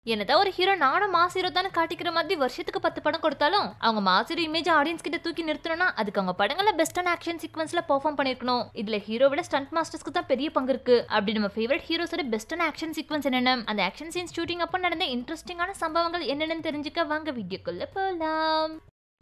என்னதான் ஒரு ஹீரோ நானும் மாஸ் ஹீரோ தானே காட்டிக்கிற மாதிரி வருஷத்துக்கு பத்து படம் கொடுத்தாலும் அவங்க மாஸ் ஹீரோ இமேஜ் ஆடியன்ஸ் கிட்ட தூக்கி நிறுத்தணும்னா அதுக்கு அவங்க படங்கள்ல பெஸ்டான ஆக்ஷன் சீக்வன்ஸ்ல பெர்ஃபார்ம் பண்ணிருக்கணும் இதுல ஹீரோ விட ஸ்டண்ட் மாஸ்டர்ஸ்க்கு தான் பெரிய பங்கு இருக்கு அப்படி நம்ம ஃபேவரட் ஹீரோஸோட பெஸ்டான ஆக்ஷன் சீக்வன்ஸ் என்னென்ன அந்த ஆக்ஷன் சீன்ஸ் ஷூட்டிங் அப்ப நடந்த இன்ட்ரெஸ்டிங்கான சம்பவங்கள் என்னென்னு தெரிஞ்சுக்க வாங்க வீடியோக்குள்ள போலாம்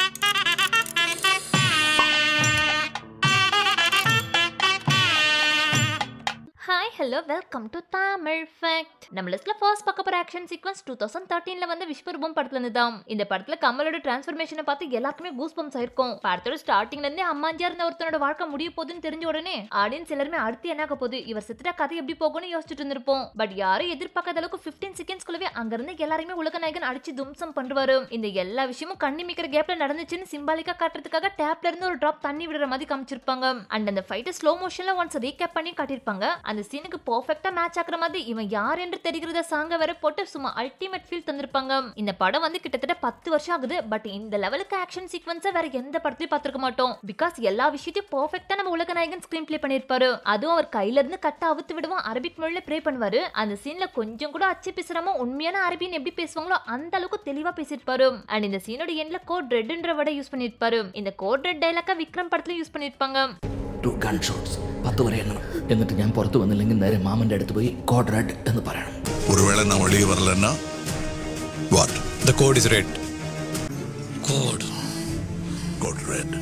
hi hello welcome to Tamil fact நம்ம லிஸ்ட்ல ஃபர்ஸ்ட் பார்க்க போற ஆக்ஷன் சீக்வன்ஸ் டூ தௌசண்ட் தேர்ட்டீன்ல வந்து விஸ்வரூபம் படத்துல இருந்து தான் இந்த படத்துல கமலோட டிரான்ஸ்ஃபர்மேஷனை பார்த்து எல்லாருக்குமே கூஸ் பம்ஸ் ஆயிருக்கும் படத்தோட ஸ்டார்டிங்ல இருந்தே அம்மாஞ்சியா இருந்த ஒருத்தனோட வாழ்க்கை முடிய போகுதுன்னு தெரிஞ்ச உடனே ஆடியன்ஸ் எல்லாருமே அடுத்து என்ன ஆக போகுது இவர் செத்துட்டா கதை எப்படி போகும்னு யோசிச்சுட்டு இருந்திருப்போம் பட் யாரும் எதிர்பார்க்காத அளவுக்கு பிப்டீன் செகண்ட்ஸ்குள்ளவே அங்க இருந்து எல்லாருமே உலக நாயகன் அடிச்சு தும்சம் பண்ணுவாரு இந்த எல்லா விஷயமும் கண்ணி மிக்கிற கேப்ல நடந்துச்சுன்னு சிம்பாலிக்கா காட்டுறதுக்காக டேப்ல இருந்து ஒரு டிராப் தண்ணி விடுற மாதிரி காமிச்சிருப்பாங்க அண்ட் அந்த ஃபைட்டை ஸ்லோ மோஷன்ல ஒன்ஸ் ரீகேப் பண்ணி காட்டியிருப்பாங்க அந்த சீனுக்கு பெர்ஃபெக்ட்டா மேட்ச் ஆகுற மாதிரி இவன் யார் என்று தெரிகிறத சாங்க வேற போட்டு சும்மா அல்டிமேட் ஃபீல் தந்திருப்பாங்க இந்த படம் வந்து கிட்டத்தட்ட பத்து வருஷம் ஆகுது பட் இந்த லெவலுக்கு ஆக்ஷன் சீக்வன்ஸை வேற எந்த படத்தையும் பார்த்திருக்க மாட்டோம் பிகாஸ் எல்லா விஷயத்தையும் பெர்ஃபெக்ட்டா நம்ம உலக நாயகன் ஸ்கிரீன் ப்ளே பண்ணிருப்பாரு அதுவும் அவர் கையில இருந்து கட்ட அவுத்து விடுவோம் அரபிக் மொழியில ப்ரே பண்ணுவாரு அந்த சீன்ல கொஞ்சம் கூட அச்சு பேசுறாம உண்மையான அரபின்னு எப்படி பேசுவாங்களோ அந்த அளவுக்கு தெளிவா பேசியிருப்பாரு அண்ட் இந்த சீனோட எண்ட்ல கோட் ரெட்ன்ற வட யூஸ் பண்ணிருப்பாரு இந்த கோட் ரெட் டைலாக்கா விக்ரம் படத்துல யூஸ் பண்ணிருப்பாங்க ടു ഗൺ ഷോട്ട്സ് പത്ത് വരെ എണ്ണണം എന്നിട്ട് ഞാൻ പുറത്ത് വന്നില്ലെങ്കിൽ നേരെ മാമന്റെ അടുത്ത് പോയി കോഡ് റെഡ് എന്ന് പറയണം ஒருவேளை நான் வெளியே வரலன்னா what The code is red. Code code red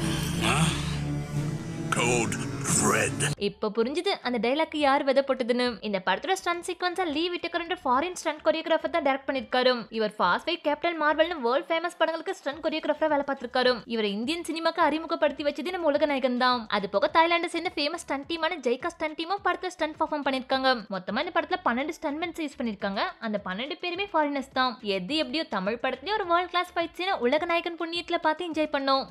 code red இப்ப புரிஞ்சுது அந்த டைலாக் யார் விதை போட்டதுன்னு இந்த படத்தோட ஸ்டன் சீக்வன்ஸா லீ விட்டக்கரன்ற ஃபாரின் ஸ்டன் கொரியோகிராஃபர் தான் டைரக்ட் பண்ணிருக்காரு இவர் ஃபாஸ்ட் ஃபைட் கேப்டன் மார்வல்னு வேர்ல்ட் ஃபேமஸ் படங்களுக்கு ஸ்டன் கொரியோகிராஃபரா வேலை பார்த்திருக்காரு இவர் இந்தியன் சினிமாக்கு அறிமுகப்படுத்தி வச்சது நம்ம உலக நாயகன் தான் அது போக தாய்லாண்டை சேர்ந்த ஃபேமஸ் ஸ்டன் டீமான ஜெய்கா ஸ்டன் டீமும் படத்துல ஸ்டன் பர்ஃபார்ம் பண்ணிருக்காங்க மொத்தமா இந்த படத்துல பன்னெண்டு ஸ்டன்மென்ஸ் யூஸ் பண்ணிருக்காங்க அந்த பன்னெண்டு பேருமே ஃபாரினர்ஸ் தான் எது எப்படியோ தமிழ் படத்துலயும் ஒரு வேர்ல்ட் கிளாஸ் ஃபைட் சீனை உலக நாயகன் புண்ணியத்துல பார்த்து என்ஜாய் பண்ணோம்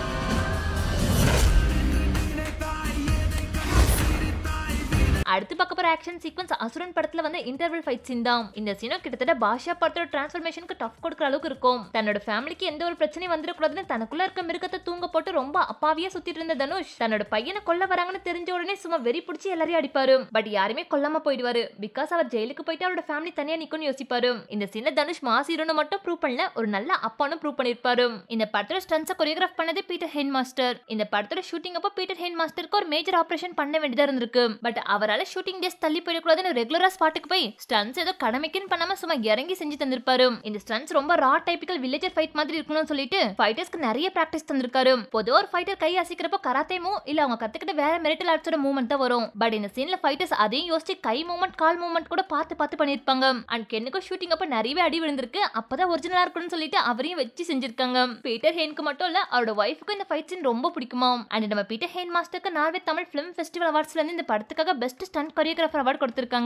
அடுத்து பார்க்க போற ஆக்ஷன் சீக்வன்ஸ் அசுரன் படத்துல வந்து இன்டர்வல் ஃபைட் சீன் தான் இந்த சீனும் கிட்டத்தட்ட பாஷா படத்தோட டிரான்ஸ்ஃபர்மேஷனுக்கு டஃப் கொடுக்குற அளவுக்கு இருக்கும் தன்னோட ஃபேமிலிக்கு எந்த ஒரு பிரச்சனையும் வந்துடக்கூடாதுன்னு தனக்குள்ள இருக்க மிருகத்தை தூங்க போட்டு ரொம்ப அப்பாவியா சுத்திட்டு இருந்த தனுஷ் தன்னோட பையனை கொல்ல வராங்கன்னு தெரிஞ்ச உடனே சும்மா வெறி பிடிச்சி எல்லாரையும் அடிப்பாரு பட் யாருமே கொல்லாம போயிடுவாரு பிகாஸ் அவர் ஜெயிலுக்கு போயிட்டு அவரோட ஃபேமிலி தனியா நிக்கும்னு யோசிப்பாரு இந்த சீனை தனுஷ் மாசிரன்னு மட்டும் ப்ரூவ் பண்ணல ஒரு நல்ல அப்பானும் ப்ரூவ் பண்ணிருப்பாரு இந்த படத்தோட ஸ்டன்ஸை கொரியோகிராஃப் பண்ணது பீட்டர் ஹென் மாஸ்டர் இந்த படத்தோட ஷூட்டிங் அப்போ பீட்டர் ஹென் மாஸ்டருக்கு ஒரு மேஜர் ஆபரேஷன் பண்ண வேண்டியதா இருந்திருக்கு பட் அவரால் ஷூட்டிங் டேஸ் தள்ளி போயிடக்கூடாதுன்னு ரெகுலரா ஸ்பாட்டுக்கு போய் ஸ்டன்ஸ் ஏதோ கடமைக்குன்னு பண்ணாம சும்மா இறங்கி செஞ்சு தந்திருப்பாரு இந்த ஸ்டன்ஸ் ரொம்ப ரா டைப்பிக்கல் வில்லேஜர் ஃபைட் மாதிரி இருக்கணும்னு சொல்லிட்டு ஃபைட்டர்ஸ்க்கு நிறைய பிராக்டிஸ் தந்திருக்காரு பொதுவா ஒரு ஃபைட்டர் கை அசைக்கிறப்போ கராத்தே மூவ் இல்ல அவங்க கத்துக்கிட்ட வேற மெரிட்டல் ஆர்ட்ஸோட மூவ்மெண்ட் தான் வரும் பட் இந்த சீன்ல ஃபைட்டர்ஸ் அதையும் யோசிச்சு கை மூவ்மெண்ட் கால் மூவ்மெண்ட் கூட பார்த்து பார்த்து பண்ணிருப்பாங்க அண்ட் கென்னுக்கும் ஷூட்டிங் அப்ப நிறையவே அடி விழுந்திருக்கு அப்பதான் ஒரிஜினலா இருக்கணும்னு சொல்லிட்டு அவரையும் வச்சு செஞ்சிருக்காங்க பீட்டர் ஹேனுக்கு மட்டும் இல்ல அவரோட ஒய்ஃபுக்கு இந்த ஃபைட் சீன் ரொம்ப பிடிக்குமா அண்ட் நம்ம பீட்டர் ஹேன் மாஸ்டருக்கு நார்வே தமிழ் ஃபிலிம் ஃபெஸ்டிவல் அவார்ட்ஸ்ல இருந்து இந்த படத்துக்காக பெஸ்ட் ஸ்டன்ட் கொரியோகிராஃபர் அவார்ட் கொடுத்திருக்காங்க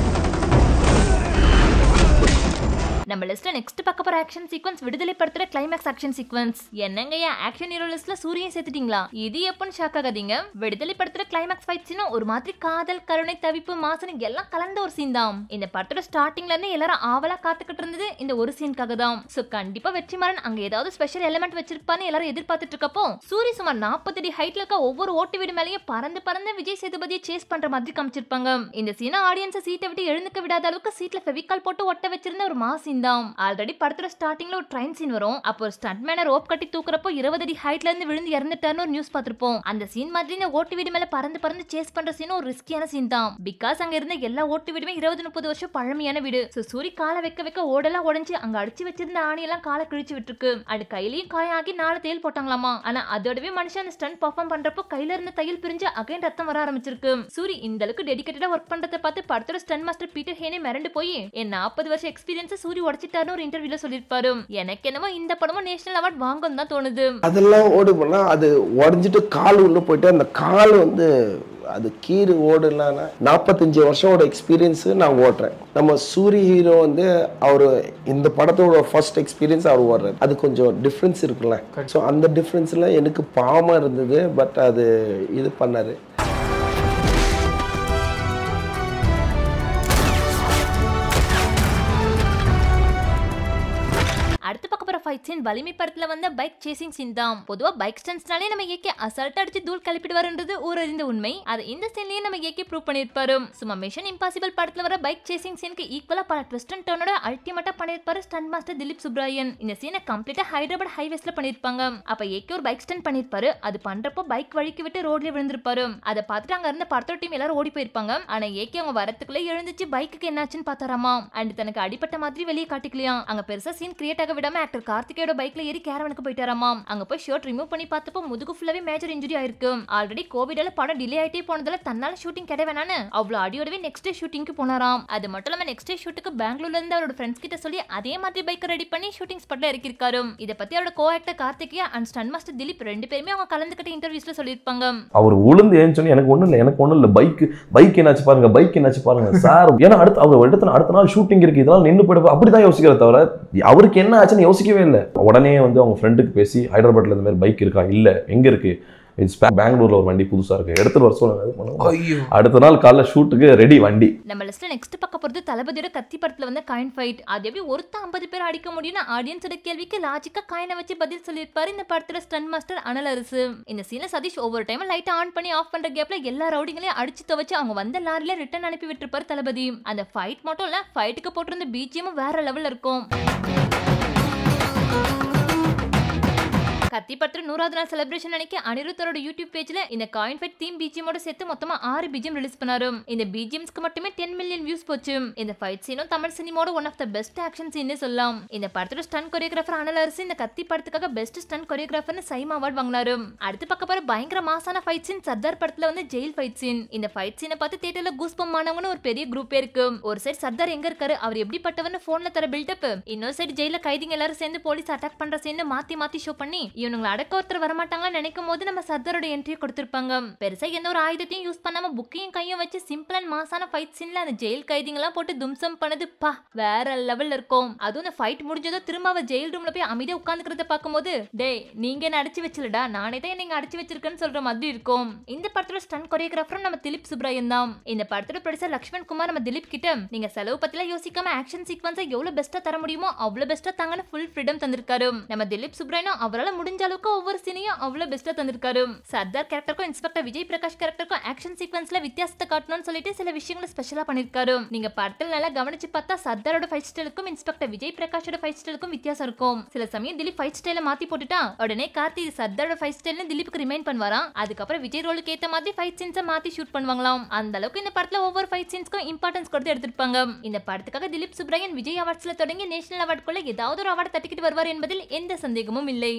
நம்ம லிஸ்ட்ல நெக்ஸ்ட் பார்க்க போற ஆக்ஷன் சீக்வன்ஸ் விடுதலை படுத்துற கிளைமேக்ஸ் ஆக்ஷன் சீக்வன்ஸ் என்னங்கய்யா ஆக்ஷன் ஹீரோ லிஸ்ட்ல சூரியன் சேர்த்துட்டீங்களா இது எப்பன்னு ஷாக் ஆகாதீங்க விடுதலை படுத்துற கிளைமேக்ஸ் ஃபைட் சீனும் ஒரு மாதிரி காதல் கருணை தவிப்பு மாசனு எல்லாம் கலந்த ஒரு சீன் தான் இந்த படத்தோட ஸ்டார்டிங்ல இருந்து எல்லாரும் ஆவலா காத்துக்கிட்டு இருந்தது இந்த ஒரு சீனுக்காக தான் சோ கண்டிப்பா வெற்றிமாறன் அங்க ஏதாவது ஸ்பெஷல் எலிமெண்ட் வச்சிருப்பான்னு எல்லாரும் எதிர்பார்த்துட்டு இருக்கப்போ சூரிய சுமார் நாற்பது அடி ஹைட்ல இருக்க ஒவ்வொரு ஓட்டு வீடு மேலேயும் பறந்து பறந்து விஜய் சேதுபதியை சேஸ் பண்ற மாதிரி காமிச்சிருப்பாங்க இந்த சீனை ஆடியன்ஸை சீட்டை விட்டு எழுந்துக்க விடாத அளவுக்கு சீட்ல ஃபெவிகால் போட்டு ஒட்ட வச்சிருந்த ஒரு மா சீன் தான் ஆல்ரெடி படத்தோட ஸ்டார்டிங்ல ஒரு ட்ரெயின் சீன் வரும் அப்போ ஒரு ஸ்டண்ட் மேன ரோப் கட்டி தூக்குறப்போ இருபது அடி ஹைட்ல இருந்து விழுந்து இறந்துட்டாருன்னு ஒரு நியூஸ் பார்த்திருப்போம் அந்த சீன் மாதிரி இந்த ஓட்டு வீடு மேல பறந்து பறந்து சேஸ் பண்ற சீன் ஒரு ரிஸ்கியான சீன் தான் பிகாஸ் அங்க இருந்த எல்லா ஓட்டு வீடுமே இருபது முப்பது வருஷம் பழமையான வீடு சோ சூரி காலை வைக்க வைக்க ஓடெல்லாம் உடைஞ்சு அங்க அடிச்சு வச்சிருந்த ஆணியெல்லாம் காலை கிழிச்சு விட்டுருக்கு அது கையிலயும் காயாகி நாலு தையல் போட்டாங்களாமா ஆனா அதோடவே மனுஷன் அந்த ஸ்டண்ட் பர்ஃபார்ம் பண்றப்போ கையில இருந்த தையல் பிரிஞ்சு அகைன் ரத்தம் வர ஆரம்பிச்சிருக்கு சூரி இந்த அளவுக்கு டெடிகேட்டடா ஒர்க் பண்றதை பார்த்து படத்தோட ஸ்டன் மாஸ்டர் பீட்டர் ஹேனே மிரண்டு போய் என் நாற்பது வருஷம் எக்ஸ்பீரியன்ஸ் சூரி உடைச்சிட்டாருன்னு ஒரு இன்டர்வியூல சொல்லியிருப்பாரு எனக்கு என்னமோ இந்த படமும் நேஷனல் அவார்ட் வாங்கும் தான் தோணுது அதெல்லாம் ஓடு போனா அது உடஞ்சிட்டு கால் உள்ள போயிட்டு அந்த கால் வந்து அது கீறு ஓடுலான்னா நாற்பத்தஞ்சு வருஷமோட எக்ஸ்பீரியன்ஸ் நான் ஓட்டுறேன் நம்ம சூரி ஹீரோ வந்து அவர் இந்த படத்தோட ஃபர்ஸ்ட் எக்ஸ்பீரியன்ஸ் அவர் ஓடுறாரு அது கொஞ்சம் டிஃப்ரென்ஸ் இருக்குல்ல ஸோ அந்த டிஃப்ரென்ஸில் எனக்கு பாவமாக இருந்தது பட் அது இது பண்ணாரு அடுத்து பார்க்க போற ஃபைட் சீன் வலிமை படத்துல வந்த பைக் சேசிங் சீன் தான் பொதுவா பைக் ஸ்டன்ஸ்னாலே நம்ம ஏகே அசால்ட்டா அடிச்சு தூள் கிளப்பிடுவாருன்றது ஊரறிந்த உண்மை அது இந்த சீன்லயே நம்ம ஏகே ப்ரூவ் பண்ணிருப்பாரு சும்மா மிஷன் இம்பாசிபிள் படத்துல வர பைக் சேசிங் சீனுக்கு ஈக்குவலா பல ட்விஸ்ட் அண்ட் டர்னோட அல்டிமேட்டா பண்ணிருப்பாரு ஸ்டன் மாஸ்டர் திலீப் சுப்ராயன் இந்த சீனை கம்ப்ளீட்டா ஹைதராபாத் ஹைவேஸ்ல பண்ணிருப்பாங்க அப்ப ஏகே ஒரு பைக் ஸ்டன் பண்ணிருப்பாரு அது பண்றப்போ பைக் வழிக்கு விட்டு ரோட்ல விழுந்திருப்பாரு அதை பார்த்துட்டு அங்க இருந்த படத்தோட டீம் எல்லாரும் ஓடி போயிருப்பாங்க ஆனா ஏகே அவங்க வரத்துக்குள்ள எழுந்துச்சு பைக்குக்கு என்னாச்சுன்னு பார்த்தாராமா அண்ட் தனக்கு அடிப்பட்ட மாதிரி வெளியே காட்டிக்கலையாம் அங்க பெருசா சீன் கிரியேட் ஆக விடாம ஆக்டர் கார்த்திகேயோட பைக்ல ஏறி கேரவனுக்கு போயிட்டாராமா அங்க போய் ஷர்ட் ரிமூவ் பண்ணி பார்த்தப்போ முதுகு ஃபுல்லாவே மேஜர் இன்ஜுரி ஆயிருக்கு ஆல்ரெடி கோவிடால படம் டிலே ஆயிட்டே போனதால தன்னால ஷூட்டிங் கிடை வேணான்னு அவ்வளவு அடியோடவே நெக்ஸ்ட் டே ஷூட்டிங்க்கு போனாராம் அது மட்டும் இல்லாம நெக்ஸ்ட் டே ஷூட்டுக்கு பெங்களூர்ல இருந்து அவரோட ஃப்ரெண்ட்ஸ் கிட்ட சொல்லி அதே மாதிரி பைக் ரெடி பண்ணி ஷூட்டிங் ஸ்பாட்ல இறக்கிருக்காரு இத பத்தி அவரோட co actor Karthikeya and stunt master Dileep ரெண்டு பேருமே அவங்க கலந்துக்கிட்ட இன்டர்வியூஸ்ல சொல்லியிருப்பாங்க அவர் உளுந்து ஏன்னு எனக்கு ஒண்ணும் இல்லை எனக்கு ஒண்ணும் இல்லை பைக் பைக் என்னாச்சு பாருங்க பைக் என்னாச்சு பாருங்க சார் ஏன்னா அடுத்து அவர் இடத்துல அடுத்த நாள் ஷூட்டிங் இருக்கு இதெல்லாம் நின்று போயிட்டு அப்படிதான் யோசிக்கிறத தவிர அவருக்கு என்ன ஆச்சுன்னு யோசிக்கவே இல்லை உடனே வந்து அவங்க ஃப்ரெண்டுக்கு பேசி ஹைதராபாத்ல இந்த மாதிரி பைக் இருக்கா இல்ல எங்க இருக்கு இட்ஸ் பெங்களூர்ல ஒரு வண்டி புதுசா இருக்கு எடுத்துட்டு வர சொல்லுங்க இது பண்ணுங்க. ஐயோ அடுத்த நாள் காலைல ஷூட்டுக்கு ரெடி வண்டி நம்ம லிஸ்ட்ல நெக்ஸ்ட் பார்க்க போறது தளபதியோட கத்தி படத்துல வந்து காயின் ஃபைட் அது எப்படி ஒருத்த ஐம்பது பேர் அடிக்க முடியும்னு ஆடியன்ஸோட கேள்விக்கு லாஜிக்கா காயினை வச்சு பதில் சொல்லியிருப்பாரு இந்த படத்துல ஸ்டன் மாஸ்டர் அனல் அரசு இந்த சீன்ல சதீஷ் ஒவ்வொரு டைம் லைட் ஆன் பண்ணி ஆஃப் பண்ற கேப்ல எல்லா ரவுடிங்களையும் அடிச்சு துவச்சு அவங்க வந்த லாரில ரிட்டர்ன் அனுப்பி விட்டுருப்பாரு தளபதி அந்த ஃபைட் மட்டும் இல்ல ஃபைட்டுக்கு போட்டிருந்த பிஜிஎமும் வேற லெவல்ல இருக்கும் கத்தி படத்துல நூறாவது நாள் செலிப்ரேஷன் அன்னைக்கு அனிருத்தரோட யூடியூப் பேஜ்ல இந்த காயின் ஃபைட் தீம் பிஜிஎமோட சேர்த்து மொத்தமா ஆறு பிஜிஎம் ரிலீஸ் பண்ணாரு இந்த பிஜிஎம்ஸ்க்கு மட்டுமே டென் மில்லியன் வியூஸ் போச்சு இந்த ஃபைட் சீனும் தமிழ் சினிமாவோட one of the best action scene சொல்லலாம் இந்த படத்தோட ஸ்டன் கொரியோகிராஃபர் அனல் அரசு இந்த கத்தி படத்துக்காக பெஸ்ட் ஸ்டன் கொரியோகிராஃபர்னு சைமா அவார்ட் வாங்கினாரு அடுத்து பக்க போற பயங்கர மாசான ஃபைட் சீன் சர்தார் படத்துல வந்து ஜெயில் ஃபைட் சீன் இந்த ஃபைட் சீனை பார்த்து தியேட்டர்ல கூஸ் ஆனவங்கன்னு ஒரு பெரிய குரூப்பே இருக்கு ஒரு சைடு சர்தார் எங்க இருக்காரு அவர் எப்படிப்பட்டவர்னு போன்ல தர பில்டப் இன்னொரு சைடு ஜெயில கைதிங்க எல்லாரும் சேர்ந்து போலீஸ் அட்டாக் பண்ற சீன் மாத்தி மாத்தி ஷோ பண்ணி இவனுங்களை அடக்க ஒருத்தர் வரமாட்டாங்கன்னு நினைக்கும் போது நம்ம சர்தாரோட என்ட்ரி கொடுத்திருப்பாங்க பெருசா எந்த ஒரு ஆயுதத்தையும் யூஸ் பண்ணாம புக்கையும் கையும் வச்சு சிம்பிள் அண்ட் மாசான ஃபைட் சீன்ல அந்த ஜெயில் கைதிங்கெல்லாம் போட்டு தும்சம் பண்ணது பா வேற லெவல்ல இருக்கும் அதுவும் அந்த ஃபைட் முடிஞ்சதோ திரும்ப அவ ஜெயில் ரூம்ல போய் அமைதியா உட்காந்துக்கிறத பார்க்கும்போது டேய் நீங்க என்ன அடிச்சு வச்சலடா நானே தான் நீங்க அடிச்சு வச்சிருக்கேன்னு சொல்ற மாதிரி இருக்கும் இந்த படத்தோட ஸ்டன் கொரியோகிராஃபரும் நம்ம திலீப் சுப்ராயன் தான் இந்த படத்தோட ப்ரொடியூசர் லக்ஷ்மண் குமார் நம்ம திலீப் கிட்ட நீங்க செலவு பத்திலாம் யோசிக்காம ஆக்ஷன் சீக்வன்ஸை எவ்வளவு பெஸ்ட்டா தர முடியுமோ அவ்வளவு பெஸ்ட்டா தாங்கன்னு ஃபுல் ஃப்ரீடம் தந்திருக்காரு நம்ம திலீப் சுப்ராயனும் அவரால் முடிஞ்ச அளவுக்கு ஒவ்வொரு சீனையும் அவ்வளவு பெஸ்ட்டா தந்திருக்காரு சர்தார் கேரக்டருக்கும் இன்ஸ்பெக்டர் விஜய் பிரகாஷ் கேரக்டருக்கும் ஆக்ஷன் சீக்வன்ஸ்ல வித்தியாசத்தை காட்டணும்னு சொல்லிட்டு சில விஷயங்களை ஸ்பெஷலா பண்ணிருக்காரு நீங்க படத்துல நல்லா கவனிச்சு பார்த்தா சர்தாரோட ஃபைட் ஸ்டைலுக்கும் இன்ஸ்பெக்டர் விஜய் பிரகாஷோட ஃபைட் ஸ்டைலுக்கும் வித்தியாசம் இருக்கும் சில சமயம் திலீப் ஃபைட் ஸ்டைல மாத்தி போட்டுட்டா உடனே கார்த்தி இது சர்தாரோட ஃபைட் ஸ்டைல்னு திலீப்புக்கு ரிமைண்ட் பண்ணுவாராம் அதுக்கப்புறம் விஜய் ரோலுக்கு ஏத்த மாதிரி ஃபைட் சீன்ஸை மாத்தி ஷூட் பண்ணுவாங்களாம் அந்த அளவுக்கு இந்த படத்துல ஒவ்வொரு ஃபைட் சீன்ஸ்க்கும் இம்பார்ட்டன்ஸ் கொடுத்து எடுத்திருப்பாங்க இந்த படத்துக்காக திலீப் சுப்ராயன் விஜய் அவார்ட்ஸ்ல தொடங்கி நேஷனல் அவார்டுக்குள்ள ஏதாவது ஒரு அவார்டு தட்டிக்கிட்டு வருவார் என்பதில் எந்த சந்தேகமும் இல்லை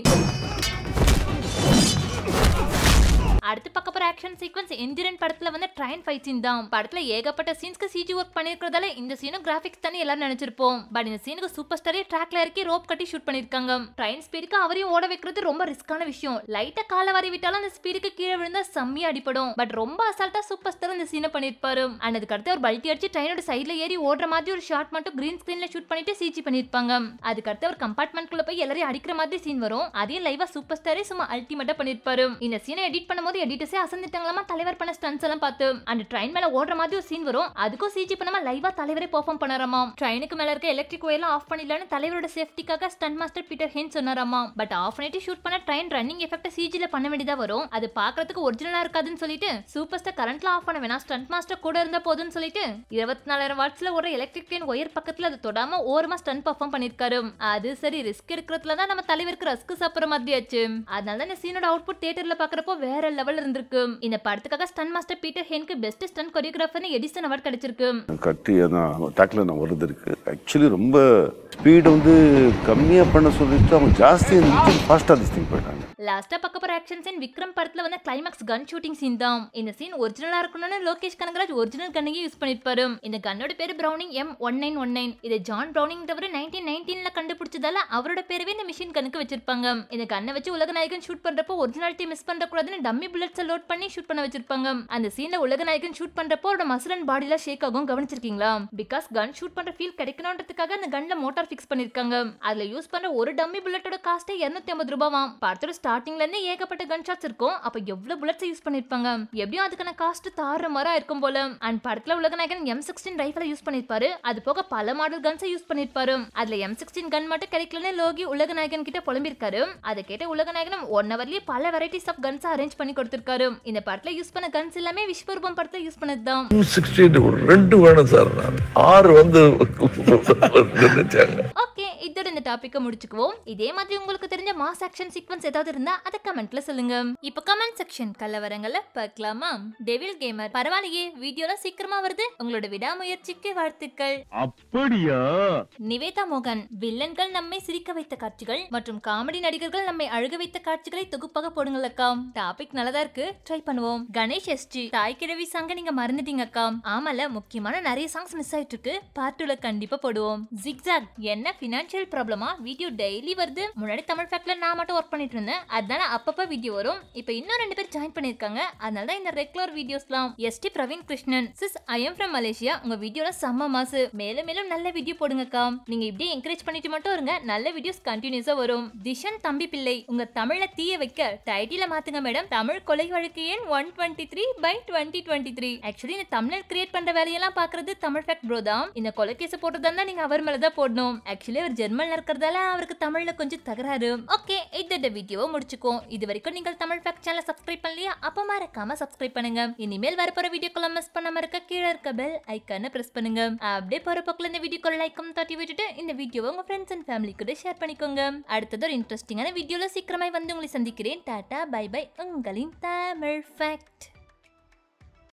அடுத்து பார்க்க போற ஆக்ஷன் சீக்வன்ஸ் எந்திரன் படத்துல வந்து ட்ரெயின் ஃபைட் சீன் தான் படத்துல ஏகப்பட்ட சீன்ஸ்க்கு சிஜி ஒர்க் பண்ணிருக்கிறதால இந்த சீனும் கிராஃபிக்ஸ் தானே எல்லாரும் நினைச்சிருப்போம் பட் இந்த சீனுக்கு சூப்பர் ஸ்டாரே ட்ராக்ல இறக்கி ரோப் கட்டி ஷூட் பண்ணிருக்காங்க ட்ரெயின் ஸ்பீடுக்கு அவரையும் ஓட வைக்கிறது ரொம்ப ரிஸ்கான விஷயம் லைட்டா கால வரை விட்டாலும் அந்த ஸ்பீடுக்கு கீழே விழுந்தா செம்மியா அடிப்படும் பட் ரொம்ப அசால்ட்டா சூப்பர் ஸ்டார் இந்த சீனை பண்ணிருப்பாரு அண்ட் அதுக்கு அடுத்து ஒரு பல்ட்டி அடிச்சு ட்ரெயினோட சைடுல ஏறி ஓடுற மாதிரி ஒரு ஷாட் மட்டும் கிரீன் ஸ்கிரீன்ல ஷூட் பண்ணிட்டு சிஜி பண்ணிருப்பாங்க அதுக்கு அடுத்து ஒரு கம்பார்ட்மெண்ட் குள்ள போய் எல்லாரையும் அடிக்கிற மாதிரி சீன் வரும் அதையும் லைவா சூப்பர் ஸ்டாரே சும்மா அல்டிமேட்டா பண்ணிருப்பாரு இந்த சீனை எடிட் பண்ணும்போது எடிட்டர்ஸே அசந்துட்டாங்களாமா தலைவர் பண்ண ஸ்டன்ஸ் எல்லாம் பார்த்து அந்த ட்ரெயின் மேல ஓடுற மாதிரி ஒரு சீன் வரும் அதுக்கும் சிஜி பண்ணாம லைவா தலைவரே பெர்ஃபார்ம் பண்ணாராமா ட்ரெயினுக்கு மேல இருக்க எலக்ட்ரிக் ஒயர்லாம் ஆஃப் பண்ணிடலான்னு தலைவரோட சேஃப்டிக்காக ஸ்டன் மாஸ்டர் பீட்டர் ஹென் சொன்னாராமா பட் ஆஃப் பண்ணிட்டு ஷூட் பண்ண ட்ரெயின் ரன்னிங் எஃபெக்ட் சிஜில பண்ண வேண்டியதா வரும் அது பாக்குறதுக்கு ஒரிஜினலா இருக்காதுன்னு சொல்லிட்டு சூப்பர் ஸ்டார் கரண்ட்ல ஆஃப் பண்ண வேணாம் ஸ்டண்ட் மாஸ்டர் கூட இருந்தா போதும்னு சொல்லிட்டு இருபத்தி நாலாயிரம் வாட்ஸ்ல ஒரு எலக்ட்ரிக் ட்ரெயின் ஒயர் பக்கத்துல அதை தொடாம ஓரமா ஸ்டன் பர்ஃபார்ம் பண்ணிருக்காரு அது சரி ரிஸ்க் எடுக்கிறதுல தான் நம்ம தலைவருக்கு ரஸ்க் சாப்பிடுற மாதிரி ஆச்சு அதனால தான் இந்த சீனோட அவுட்புட் தியேட்டர்ல பாக்குறப்போ வேற லெவல் இருந்திருக்கு இந்த படத்துக்காக ஸ்டன் மாஸ்டர் பீட்டர் ஹென்க்கு பெஸ்ட் ஸ்டன் கொரியோகிராஃபர்னு எடிசன் அவார்ட் கிடைச்சிருக்கு கட்டி அதான் டேக்கில் நான் வருது இருக்கு ஆக்சுவலி ரொம்ப ஸ்பீடு வந்து கம்மியாக பண்ண சொல்லிட்டு அவங்க ஜாஸ்தி இருந்துச்சு ஃபாஸ்ட்டாக திஸ் திங் போயிட்டாங்க லாஸ்டா பார்க்க போற ஆக்ஷன் சீன் விக்ரம் படத்துல வந்து கிளைமாக்ஸ் கன் ஷூட்டிங் சீன் தான் இந்த சீன் ஒரிஜினலா இருக்கணும்னு லோகேஷ் கனகராஜ் ஒரிஜினல் கண்ணையே யூஸ் பண்ணிருப்பாரு இந்த கன்னோட பேரு Browning M one nine one nine இது ஜான் பிரவுனிங் தவிர நைன்டீன் நைன்டீன்ல கண்டுபிடிச்சதால அவரோட பேரவே இந்த மிஷின் கண்ணுக்கு வச்சிருப்பாங்க இந்த கண்ணை வச்சு உலக நாயகன் ஷூட் பண்றப்போ ஒரிஜினாலிட்டி மிஸ் பண்ண கூடாதுன்னு டம்மி புல்லட்ஸை லோட் பண்ணி ஷூட் பண்ண வச்சிருப்பாங்க அந்த சீன்ல உலகநாயகன் ஷூட் பண்றப்போ அவரோட மசுரன் பாடியில ஷேக் ஆகும் கவனிச்சிருக்கீங்களா பிகாஸ் கன் ஷூட் பண்ற ஃபீல் கிடைக்கணுன்றதுக்காக அந்த கன்ல மோட்டார் ஃபிக்ஸ் பண்ணிருக்காங்க அதுல யூஸ் பண்ற ஒரு டம்மி புல்லட்டோட காஸ்டே இருநூத்தி ஐம்பது ரூபாவாம் படத்தோட ஸ்டார்டிங்ல இருந்து ஏகப்பட்ட கன் ஷாட்ஸ் இருக்கும் அப்ப எவ்வளவு புல்லட்ஸ் யூஸ் பண்ணிருப்பாங்க எப்படியும் அதுக்கான காஸ்ட் தார மரம் இருக்கும் போல அண்ட் படத்துல உலகநாயகன் எம் சிக்ஸ்டீன் ரைஃபிள யூஸ் பண்ணிருப்பாரு அது போக பல மாடல் கன்ஸை யூஸ் பண்ணிருப்பாரு அதுல எம் சிக்ஸ்டீன் கன் மட்டும் கிடைக்கலன்னு லோகி உலகநாயகன் கிட்ட புலம்பிருக்காரு அதை கேட்ட உலகநாயகனும் ஒன் ஹவர்லயே பல வெரைட்டிஸ் ஆஃப் கன்ஸ் அரேஞ்ச் பண்ணி கொடுத்திருக்காரு இந்த படத்துல யூஸ் பண்ண கன்ஸ் எல்லாமே விஸ்வரூபம் படத்துல யூஸ் பண்ணதுதான் சிக்ஸ்டீன் ஒரு ரெண்டு வேணும் சார் நான் ஆறு வந்து நினைச்சாங்க ஓகே இதோட இந்த டாபிக்கை முடிச்சுக்குவோம் இதே மாதிரி உங்களுக்கு தெரிஞ்ச மாஸ் ஆக்ஷன் சீக்வன்ஸ் ஏதாவது இருந்தா அதை கமெண்ட்ல சொல்லுங்க இப்போ கமெண்ட் செக்ஷன் கலவரங்களை பார்க்கலாமா டெவில் கேமர் பரவாயில்லையே வீடியோல சீக்கிரமா வருது உங்களோட விடாமுயற்சிக்கு வாழ்த்துக்கள் அப்படியா நிவேதா மோகன் வில்லன்கள் நம்மை சிரிக்க வைத்த காட்சிகள் மற்றும் காமெடி நடிகர்கள் நம்மை அழுக வைத்த காட்சிகளை தொகுப்பாக போடுங்கள் அக்கா டாபிக் நல்லதா இருக்கு ட்ரை பண்ணுவோம் கணேஷ் எஸ்ஜி தாய் கிழவி சாங்க நீங்க மறந்துட்டீங்க அக்கா ஆமால முக்கியமான நிறைய சாங்ஸ் மிஸ் ஆயிட்டு இருக்கு பார்ட் டூல கண்டிப்பா போடுவோம் ஜிக்ஸாக் என்ன பினான்சியல் ப்ராப்ளமா வீடியோ டெய்லி வருது முன்னாடி தமிழ் ஃபேக்ட்ல நான் மட்டும் ஒர்க் பண்ணிட்டு இருந்தேன் அதனால அப்பப்ப வீடியோ வரும் இப்போ இன்னும் ரெண்டு பேர் ஜாயின் பண்ணிருக்காங்க அதனால தான் இந்த ரெகுலர் வீடியோஸ்லாம் ST Praveen Krishnan sis I am from Malaysia உங்க வீடியோல செம்ம மாசு மேலும் மேலும் நல்ல வீடியோ போடுங்கக்கா நீங்க இப்படியே என்கரேஜ் பண்ணிட்டு மட்டும் இருங்க நல்ல வீடியோஸ் கண்டினியூஸா வரும் திஷன் தம்பி பிள்ளை உங்க தமிழ தீய வைக்க டைட்டில மாத்துங்க மேடம் தமிழ் கொலை வழக்கு எண் one twenty three by twenty twenty three actually இந்த தமிழ் கிரியேட் பண்ற வேலையெல்லாம் பாக்குறது தமிழ் ஃபேக்ட் ப்ரோ தான் இந்த கொலை கேஸ் போட்டதா இருந்தா நீங்க அவர் மேல தான் போடணும் ஆக்சுவலி அவர் ஜெர்மன்ல இருக்கிறதால அவருக்கு தமிழ்ல கொஞ்சம் தகராறு ஓகே இதோட வீடியோவை முடிச்சுக்கோம் இது வரைக்கும் நீங்கள் தமிழ் ஃபேக்ட் சேனல் சப்ஸ்கிரைப் பண்ணலையா அப்ப மறக்காம சப்ஸ்கிரைப் பண்ணுங்க இனிமேல் வரப்போற வீடியோக்குள்ள மிஸ் பண்ணாம இருக்க கீழே இருக்க பெல் ஐக்கான பிரஸ் பண்ணுங்க அப்படியே போற பக்கத்துல இந்த வீடியோக்கு லைக்கும் தட்டி விட்டுட்டு இந்த வீடியோவை உங்க ஃப்ரெண்ட்ஸ் அண்ட் ஃபேமிலி கூட ஷேர் பண்ணிக்கோங்க அடுத்தது ஒரு இன்ட்ரெஸ்டிங்கான வீடியோல சீக்கிரமாய் வந்து உங்களை சந்திக்கிறேன் டாடா பை பை உங்களின் தமிழ் ஃபேக்ட்